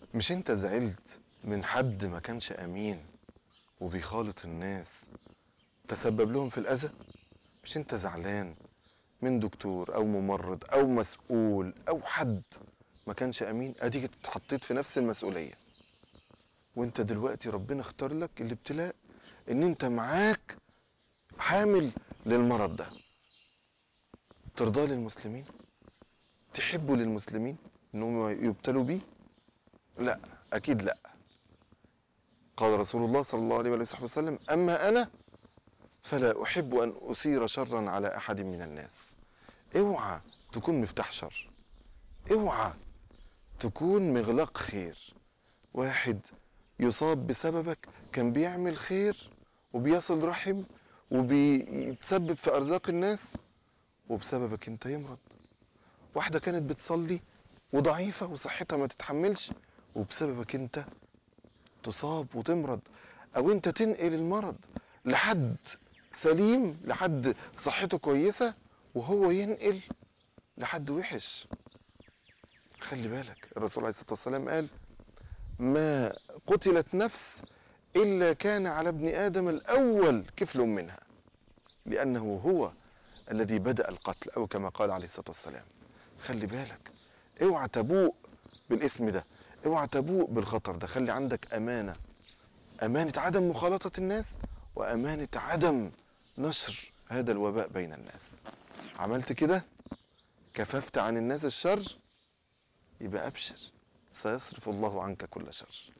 مش انت زعلت من حد ما كانش امين وبيخالط الناس تسبب لهم في الاذى مش انت زعلان من دكتور او ممرض او مسؤول او حد ما كانش امين اديك اتحطيت في نفس المسؤولية وانت دلوقتي ربنا اختار لك الابتلاء ان انت معاك حامل للمرض ده ترضى للمسلمين تحبوا للمسلمين انهم يبتلوا بيه لا اكيد لا قال رسول الله صلى الله عليه وآله وسلم اما انا فلا احب ان اثير شرا على احد من الناس اوعى تكون مفتاح شر اوعى تكون مغلاق خير واحد يصاب بسببك كان بيعمل خير وبيصل رحم وبيتسبب في ارزاق الناس وبسببك انت يمرض واحدة كانت بتصلي وضعيفة وصحتها ما تتحملش وبسببك انت تصاب وتمرض او انت تنقل المرض لحد سليم لحد صحته كويسة وهو ينقل لحد وحش خلي بالك الرسول عليه الصلاة والسلام قال ما قتلت نفس إلا كان على ابن آدم الأول كفل منها لأنه هو الذي بدأ القتل أو كما قال عليه الصلاة والسلام خلي بالك اوعى تبوء بالاسم ده اوعى تبوء بالخطر ده خلي عندك أمانة أمانة عدم مخالطة الناس وأمانة عدم نشر هذا الوباء بين الناس عملت كده كففت عن الناس الشر يبقى أبشر سيصرف الله عنك كل شر